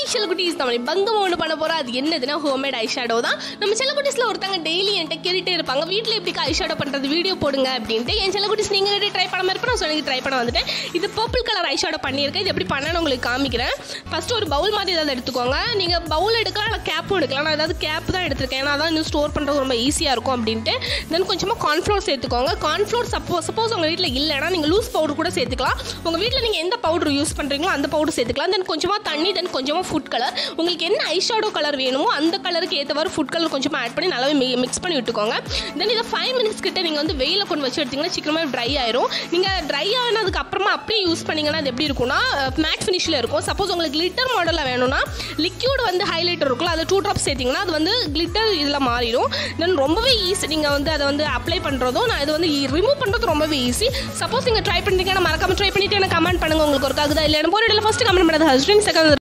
செல்லக்குட்டீஸ் நம்ம பங்கம் ஒன்று பண்ண போகிறோம் அது என்னதுன்னா ஹோம்மேட் ஐஷேடோ தான் நம்ம செல்லக்குட்டீஸில் ஒருத்தங்க டெய்லி என்கிட்ட கேட்டுட்டே இருப்பாங்க வீட்டில் எப்படி ஐஷேடோ பண்ணுறது வீடியோ போடுங்க அப்படின்ட்டு என் செல்லக்குட்டீஸ் நீங்கள் ட்ரை பண்ணாமல் இருப்பேன் நான் சொல்லி ட்ரை பண்ண வந்துட்டேன் இது பர்பிள் கலர் ஐஷேடோ பண்ணியிருக்கேன் இது எப்படி பண்ணணும் உங்களுக்கு காமிக்கிறேன் ஃபஸ்ட்டு ஒரு பவுல் மாதிரி ஏதாவது எடுத்துக்கோங்க நீங்கள் பவுல் எடுக்கலாம் இல்லை கேப்பும் எடுக்கலாம் நான் ஏதாவது கேப் தான் எடுத்திருக்கேன் ஏன்னா அதான் இன்னும் ஸ்டோர் பண்ணுறது ரொம்ப ஈஸியாக இருக்கும் அப்படின்ட்டு தென் கொஞ்சமாக கார்ன்ஃப்ளோர் சேர்த்துக்கோங்க கார்ன்ஃப்ளோர் சப்போஸ் சப்போஸ் உங்கள் வீட்டில் இல்லைன்னா நீங்கள் லூஸ் பவுடர் கூட சேர்த்துக்கலாம் உங்கள் வீட்டில் நீங்கள் எந்த பவுடர் யூஸ் பண்ணுறீங்களோ அந்த பவுடர் சேர்த்துக்கலாம் தென் கொஞ்சமாக தண்ணி தென் கொஞ்சமாக ஃபுட் கலர் உங்களுக்கு என்ன ஐஷேடோ கலர் வேணுமோ அந்த கலருக்கு ஏற்றவாறு ஃபுட் கலர் கொஞ்சமாக ஆட் பண்ணி நல்லாவே மிக்ஸ் பண்ணி விட்டுக்கோங்க தென் இதை ஃபைவ் மினிட்ஸ் கிட்ட நீங்கள் வந்து வெயில கொண்டு வச்சு எடுத்தீங்கன்னா சீக்கிரமாக ட்ரை ஆயிரும் நீங்கள் ட்ரை ஆனதுக்கு அப்புறமா அப்படியே யூஸ் பண்ணீங்கன்னா அது எப்படி இருக்கும்னா மேட் ஃபினிஷில் இருக்கும் சப்போஸ் உங்களுக்கு கிளிட்டர் மாடலில் வேணும்னா லிக்யூட் வந்து ஹைலைட்டர் இருக்குல்ல அது டூ ட்ராப்ஸ் சேர்த்திங்கன்னா அது வந்து கிளிட்டர் இதில் மாறிடும் தென் ரொம்பவே ஈஸி நீங்கள் வந்து அதை வந்து அப்ளை பண்ணுறதும் நான் இது வந்து ரிமூவ் பண்ணுறது ரொம்பவே ஈஸி சப்போஸ் நீங்கள் ட்ரை பண்ணுறீங்கன்னா மறக்காம ட்ரை பண்ணிட்டு எனக்கு கமெண்ட் பண்ணுங்க உங்களுக்கு ஒரு ஆகுதா இல்லைன்னு போகிற ஃபஸ்ட்டு கமெண்ட் பண்ணது ஹஸ்பண்ட் செகண்ட்